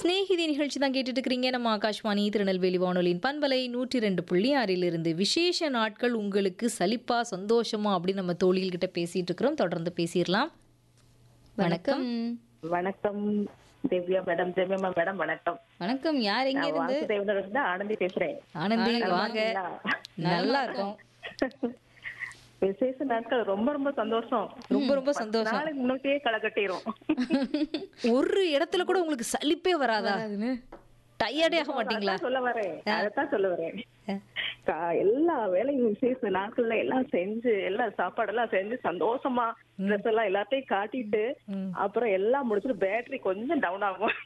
ஸ்நேகிதி நிகழ்ச்சி தான் கேட்டுட்டு இருக்கிறீங்க நம்ம ஆகாஷ்வாணி திருநெல்வேலி வானொலியின் பண்பலை நூற்றி ரெண்டு புள்ளி ஆறிலிருந்து விசேஷ நாட்கள் உங்களுக்கு சலிப்பா சந்தோஷமா அப்படின்னு நம்ம தோழிகள்கிட்ட பேசிட்டு இருக்கிறோம் தொடர்ந்து பேசிடலாம் வணக்கம் வணக்கம் திவ்யா மேடம் ஜெமிமா மேடம் வணக்கம் வணக்கம் யார் எங்க நான் இருந்து வாசுதேவனூர்ல இருந்து ஆனந்தி பேசுறேன் ஆனந்தி நலமா வாங்க இருக்கீங்களா? நல்லா இருக்கும் விசேஷ நாட்கள் ரொம்ப ரொம்ப சந்தோஷம் ரொம்ப ரொம்ப சந்தோஷம் நாளைக்கு முன்னாடியே களை கட்டிரும் ஒரு இடத்துல கூட உங்களுக்கு சலிப்பே வராதா டயர்டே ஆக மாட்டீங்களா அதான் சொல்ல வரேன் அதைத்தான் சொல்ல வரேன் கா- எல்லா வேலையும் விசேஷ நாட்கள்ல எல்லாம் செஞ்சு எல்லாம் சாப்பாடெல்லாம் செஞ்சு சந்தோஷமா ட்ரெஸ் எல்லாம் எல்லாத்தையும் காட்டிட்டு அப்புறம் எல்லாம் முடிச்சுட்டு பேட்டரி கொஞ்சம் டவுன் ஆகும்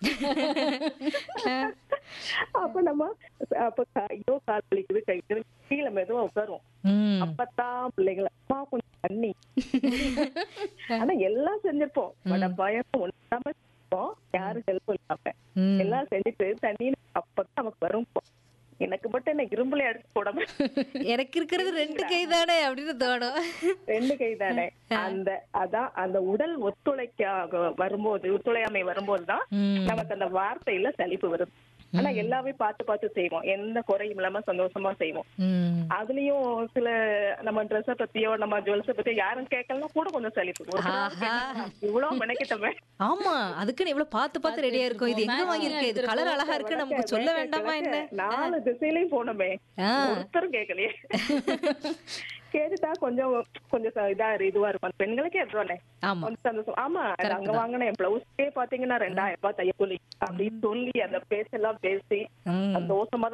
அப்ப நம்ம அப்ப க- ஐயோ கால் வலிக்குது கை வலிக்குது, கீழே மெதுவா உட்காருவோம் ம் அப்பதான் பிள்ளைங்களை அம்மா கொஞ்சம் தண்ணி ஆனா எல்லாம் செஞ்சிருப்போம் பட் பயம் ஒண்ணாம செஞ்சிருப்போம் யாரும் ஹெல்ப் இல்லாம ம். எல்லாம் செஞ்சுட்டு தண்ணி அப்பதான் நமக்கு வரும் எனக்கு மட்டும் என்ன இரும்புல எடுத்து போடாம எனக்கு இருக்கிறது ரெண்டு கை தானே அப்படின்னு தோணும் ரெண்டு கை தானே அந்த அதான் அந்த உடல் ஒத்துழைக்க வரும்போது ஒத்துழையாமை வரும்போதுதான் ம். நமக்கு அந்த வார்த்தையில சலிப்பு வருது ஆனா எல்லாமே பார்த்து பார்த்து செய்வோம் எந்த குறையும் இல்லாம சந்தோஷமா செய்வோம் ம் அதுலயும் சில நம்ம ட்ரெஸ்ஸ பத்தியோ நம்ம ஜுவல்ஸ பத்தியோ யாரும் கேட்கலாம் கூட கொஞ்சம் சலிப்பு ஒரு நாள் கேட்டா, இவ்வளவு மெனக்கிட்டமே ஆமா அதுக்குன்னு எவ்வளவு பார்த்து பார்த்து ரெடியா இருக்கும் இது எங்க வாங்கியிருக்க இது கலர் அழகா இருக்கு நமக்கு சொல்ல வேண்டாமா என்ன நாலு திசையிலயும் போனோமே ஆ. ஒருத்தரும் கேட்கலையே கேட்டுட்டா கொஞ்சம் கொஞ்சம் ச- இதா இரு- இதுவா இருக்கும் அந்த பெண்களுக்கே அதுதானே ஆமா கொஞ்சம் சந்தோஷம் ஆமா அங்க வாங்கின பிளவுஸ்க்கே பாத்தீங்கன்னா ரெண்டாயிரம் ரூபாய் தையக்கூலி அப்படின்னு சொல்லி அந்த பேசெல்லாம் பேசி ம். சந்தோஷமா